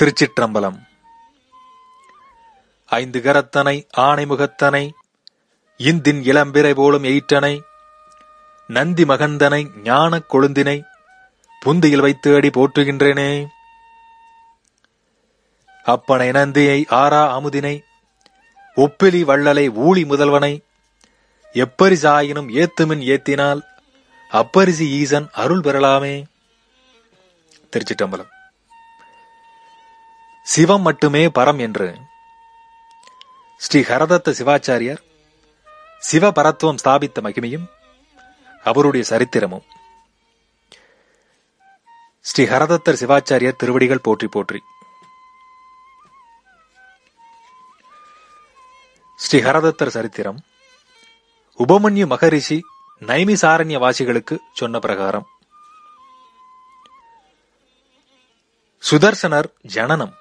திருச்சிற்றம்பலம் ஐந்து கரத்தனை ஆணைமுகத்தனை இந்தின் இளம்பிறை போலும் எயிற்றனை நந்தி மகந்தனை ஞானக் கொழுந்தினை புந்தியில் வைத்து அடி போற்றுகின்றேனே அப்பனை நந்தியை ஆரா அமுதினை ஒப்பிலி வள்ளலை ஊழி முதல்வனை எப்பரிசாயினும் ஏத்துமின் ஏத்தினால் அப்பரிசி ஈசன் அருள் பெறலாமே திருச்சிட்டம்பலம் சிவம் மட்டுமே பரம் என்று ஸ்ரீ ஹரதத்த சிவாச்சாரியார் சிவபரத்துவம் ஸ்தாபித்த மகிமையும் அவருடைய சரித்திரமும் ஸ்ரீ ஹரதத்தர் சிவாச்சாரியார் திருவடிகள் போற்றி போற்றி ஸ்ரீ ஹரதத்தர் சரித்திரம் உபமன்யு மகரிஷி நைமிசாரண்ய வாசிகளுக்கு சொன்ன பிரகாரம் சுதர்சனர் ஜனனம்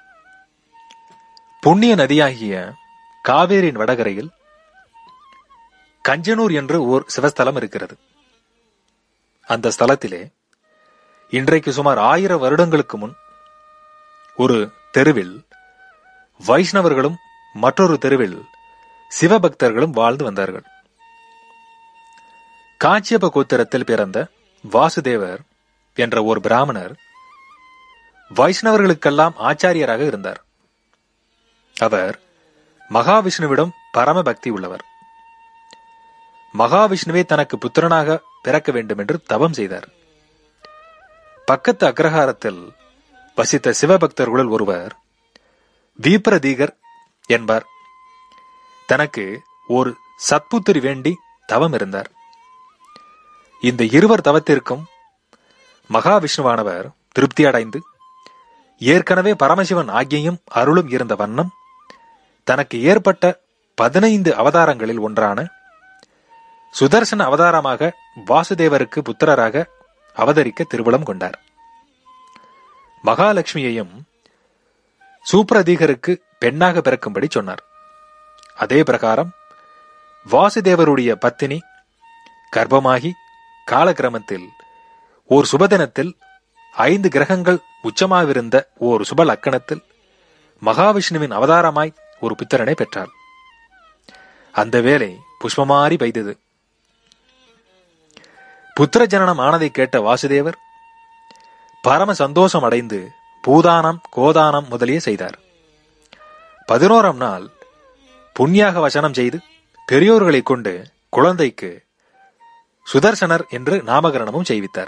புண்ணிய நதியாகிய காவேரியின் வடகரையில் கஞ்சனூர் என்று ஓர் சிவஸ்தலம் இருக்கிறது அந்த ஸ்தலத்திலே இன்றைக்கு சுமார் ஆயிரம் வருடங்களுக்கு முன் ஒரு தெருவில் வைஷ்ணவர்களும் மற்றொரு தெருவில் சிவபக்தர்களும் வாழ்ந்து வந்தார்கள் காச்சியப கோத்திரத்தில் பிறந்த வாசுதேவர் என்ற ஒரு பிராமணர் வைஷ்ணவர்களுக்கெல்லாம் ஆச்சாரியராக இருந்தார் அவர் மகாவிஷ்ணுவிடம் பரம பக்தி உள்ளவர் மகாவிஷ்ணுவே தனக்கு புத்திரனாக பிறக்க வேண்டும் என்று தவம் செய்தார் பக்கத்து அக்ரஹாரத்தில் வசித்த சிவபக்தர்களுள் ஒருவர் வீப்ரதீகர் என்பார் தனக்கு ஒரு சத்புத்திரி வேண்டி தவம் இருந்தார் இந்த இருவர் தவத்திற்கும் மகாவிஷ்ணுவானவர் திருப்தி அடைந்து ஏற்கனவே பரமசிவன் ஆகியும் அருளும் இருந்த வண்ணம் தனக்கு ஏற்பட்ட பதினைந்து அவதாரங்களில் ஒன்றான சுதர்சன அவதாரமாக வாசுதேவருக்கு புத்திரராக அவதரிக்க திருவுளம் கொண்டார் மகாலட்சுமியையும் சூப்ரதீகருக்கு பெண்ணாக பிறக்கும்படி சொன்னார் அதே பிரகாரம் வாசுதேவருடைய பத்தினி கர்ப்பமாகி காலக்கிரமத்தில் ஓர் சுபதினத்தில் ஐந்து கிரகங்கள் உச்சமாவிருந்த ஓர் சுப லக்கணத்தில் மகாவிஷ்ணுவின் அவதாரமாய் ஒரு புத்திரனை பெற்றாள் அந்த வேலை புஷ்பமாரி பெய்தது புத்திர ஜனனம் ஆனதை கேட்ட வாசுதேவர் பரம சந்தோஷம் அடைந்து பூதானம் கோதானம் முதலிய செய்தார் பதினோராம் நாள் புண்ணியாக வசனம் செய்து பெரியோர்களைக் கொண்டு குழந்தைக்கு சுதர்சனர் என்று நாமகரணமும் செய்வித்தார்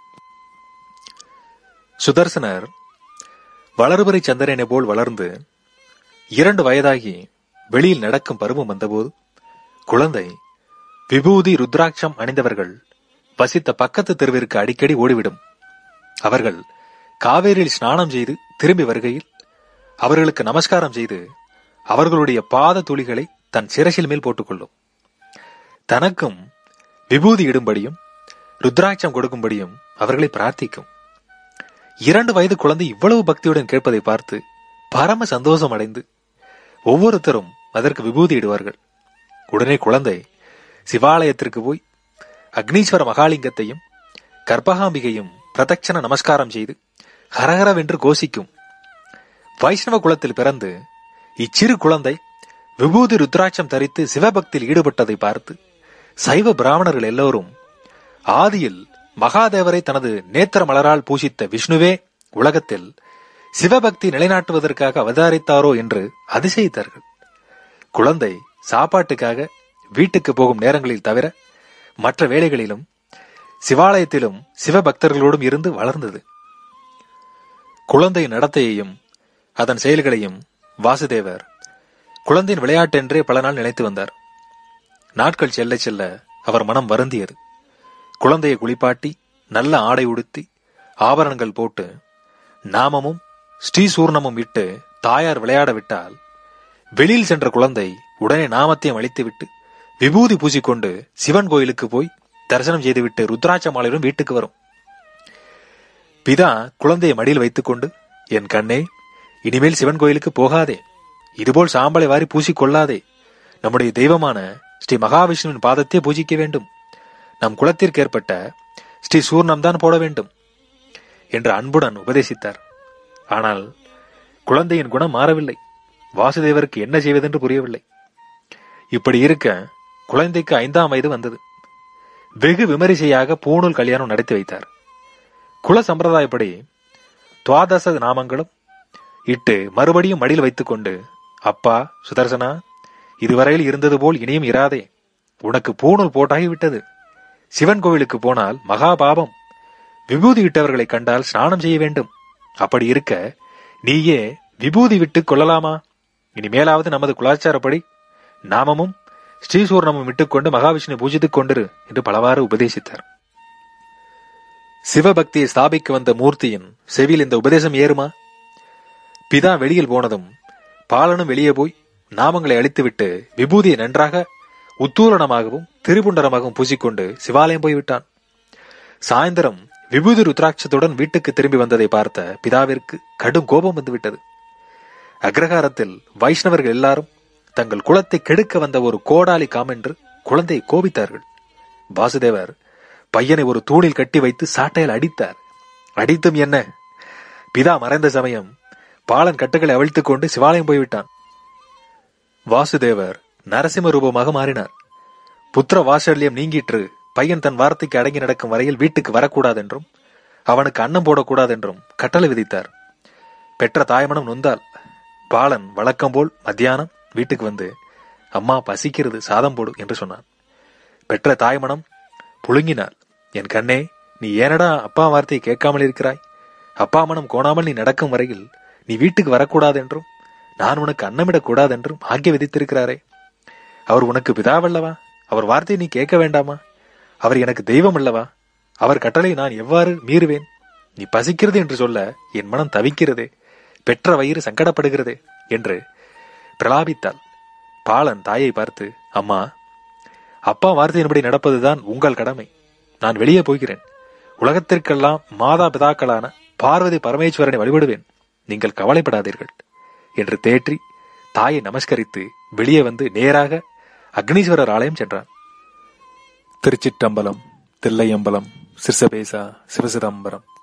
சுதர்சனர் வளர்பறை சந்திரனை போல் வளர்ந்து இரண்டு வயதாகி வெளியில் நடக்கும் பருவம் வந்தபோது குழந்தை விபூதி ருத்ராட்சம் அணிந்தவர்கள் வசித்த பக்கத்து தெருவிற்கு அடிக்கடி ஓடிவிடும் அவர்கள் காவேரியில் ஸ்நானம் செய்து திரும்பி வருகையில் அவர்களுக்கு நமஸ்காரம் செய்து அவர்களுடைய பாத துளிகளை தன் சிரசில் மேல் போட்டுக்கொள்ளும் தனக்கும் விபூதி இடும்படியும் ருத்ராட்சம் கொடுக்கும்படியும் அவர்களை பிரார்த்திக்கும் இரண்டு வயது குழந்தை இவ்வளவு பக்தியுடன் கேட்பதை பார்த்து பரம சந்தோஷம் அடைந்து ஒவ்வொருத்தரும் அதற்கு விபூதி இடுவார்கள் உடனே குழந்தை சிவாலயத்திற்கு போய் அக்னீஸ்வர மகாலிங்கத்தையும் கர்ப்பகாம்பிகையும் பிரதட்சண நமஸ்காரம் செய்து ஹரஹரவென்று கோஷிக்கும் வைஷ்ணவ குலத்தில் பிறந்து இச்சிறு குழந்தை விபூதி ருத்ராட்சம் தரித்து சிவபக்தியில் ஈடுபட்டதை பார்த்து சைவ பிராமணர்கள் எல்லோரும் ஆதியில் மகாதேவரை தனது நேத்திர மலரால் பூசித்த விஷ்ணுவே உலகத்தில் சிவபக்தி நிலைநாட்டுவதற்காக அவதாரித்தாரோ என்று அதிசயித்தார்கள் குழந்தை சாப்பாட்டுக்காக வீட்டுக்கு போகும் நேரங்களில் தவிர மற்ற வேளைகளிலும் சிவாலயத்திலும் சிவபக்தர்களோடும் இருந்து வளர்ந்தது குழந்தையின் நடத்தையையும் அதன் செயல்களையும் வாசுதேவர் குழந்தையின் விளையாட்டென்றே பல நாள் நினைத்து வந்தார் நாட்கள் செல்ல செல்ல அவர் மனம் வருந்தியது குழந்தையை குளிப்பாட்டி நல்ல ஆடை உடுத்தி ஆபரணங்கள் போட்டு நாமமும் ஸ்ரீசூர்ணமும் இட்டு தாயார் விளையாட விட்டால் வெளியில் சென்ற குழந்தை உடனே நாமத்தையும் அழித்துவிட்டு விபூதி பூசிக்கொண்டு சிவன் கோயிலுக்கு போய் தரிசனம் செய்துவிட்டு ருத்ராட்ச மாலையுடன் வீட்டுக்கு வரும் பிதா குழந்தையை மடியில் வைத்துக்கொண்டு என் கண்ணே இனிமேல் சிவன் கோயிலுக்கு போகாதே இதுபோல் சாம்பலை வாரி பூசிக்கொள்ளாதே நம்முடைய தெய்வமான ஸ்ரீ மகாவிஷ்ணுவின் பாதத்தை பூஜிக்க வேண்டும் நம் குலத்திற்கு ஏற்பட்ட ஸ்ரீ சூர்ணம் தான் போட வேண்டும் என்று அன்புடன் உபதேசித்தார் ஆனால் குழந்தையின் குணம் மாறவில்லை வாசுதேவருக்கு என்ன செய்வதென்று புரியவில்லை இப்படி இருக்க குழந்தைக்கு ஐந்தாம் வயது வந்தது வெகு விமரிசையாக பூணூல் கல்யாணம் நடத்தி வைத்தார் குல சம்பிரதாயப்படி துவாதச நாமங்களும் இட்டு மறுபடியும் மடியில் வைத்துக்கொண்டு அப்பா சுதர்சனா இதுவரையில் இருந்தது போல் இனியும் இராதே உனக்கு பூணூல் போட்டாகிவிட்டது சிவன் கோவிலுக்கு போனால் மகாபாபம் விபூதி இட்டவர்களை கண்டால் ஸ்நானம் செய்ய வேண்டும் அப்படி இருக்க நீயே விபூதி விட்டு கொள்ளலாமா இனிமேலாவது நமது குலாச்சாரப்படி நாமமும் ஸ்ரீசூர்ணமும் விட்டுக்கொண்டு மகாவிஷ்ணு பூஜித்துக் கொண்டிரு என்று பலவாறு உபதேசித்தார் சிவபக்தியை ஸ்தாபிக்க வந்த மூர்த்தியின் செவியில் இந்த உபதேசம் ஏறுமா பிதா வெளியில் போனதும் பாலனும் வெளியே போய் நாமங்களை அழித்துவிட்டு விபூதியை நன்றாக உத்தூலனமாகவும் திரிபுண்டரமாகவும் பூசிக்கொண்டு சிவாலயம் போய்விட்டான் சாயந்தரம் விபூதி ருத்ராட்சத்துடன் வீட்டுக்கு திரும்பி வந்ததை பார்த்த பிதாவிற்கு கடும் கோபம் வந்துவிட்டது அக்ரஹாரத்தில் வைஷ்ணவர்கள் எல்லாரும் தங்கள் குலத்தை கெடுக்க வந்த ஒரு கோடாலி காமென்று குழந்தையை கோபித்தார்கள் வாசுதேவர் பையனை ஒரு தூணில் கட்டி வைத்து சாட்டையில் அடித்தார் அடித்தும் என்ன பிதா மறைந்த சமயம் பாலன் கட்டுகளை அவிழ்த்துக் கொண்டு சிவாலயம் போய்விட்டான் வாசுதேவர் நரசிம்ம ரூபமாக மாறினார் புத்திர வாசல்யம் நீங்கிற்று பையன் தன் வார்த்தைக்கு அடங்கி நடக்கும் வரையில் வீட்டுக்கு வரக்கூடாதென்றும் அவனுக்கு அன்னம் போடக்கூடாதென்றும் கட்டளை விதித்தார் பெற்ற தாய்மனம் நொந்தால் பாலன் வழக்கம் போல் மத்தியானம் வீட்டுக்கு வந்து அம்மா பசிக்கிறது சாதம் போடு என்று சொன்னான் பெற்ற தாய்மனம் புழுங்கினாள் என் கண்ணே நீ ஏனடா அப்பா வார்த்தையை கேட்காமல் இருக்கிறாய் அப்பா மனம் கோணாமல் நீ நடக்கும் வரையில் நீ வீட்டுக்கு வரக்கூடாதென்றும் நான் உனக்கு அன்னமிடக் கூடாதென்றும் ஆக்கிய விதித்திருக்கிறாரே அவர் உனக்கு பிதாவல்லவா அவர் வார்த்தையை நீ கேட்க வேண்டாமா அவர் எனக்கு தெய்வம் அல்லவா அவர் கட்டளை நான் எவ்வாறு மீறுவேன் நீ பசிக்கிறது என்று சொல்ல என் மனம் தவிக்கிறதே பெற்ற வயிறு சங்கடப்படுகிறதே என்று பிரலாபித்தாள் பாலன் தாயை பார்த்து அம்மா அப்பா வார்த்தையின்படி நடப்பதுதான் உங்கள் கடமை நான் வெளியே போகிறேன் உலகத்திற்கெல்லாம் மாதா பிதாக்களான பார்வதி பரமேஸ்வரனை வழிபடுவேன் நீங்கள் கவலைப்படாதீர்கள் என்று தேற்றி தாயை நமஸ்கரித்து வெளியே வந்து நேராக அக்னீஸ்வரர் ஆலயம் சென்றான் திருச்சிற்றம்பலம் தில்லையம்பலம் சிற்சபேசா சிவசிதம்பரம்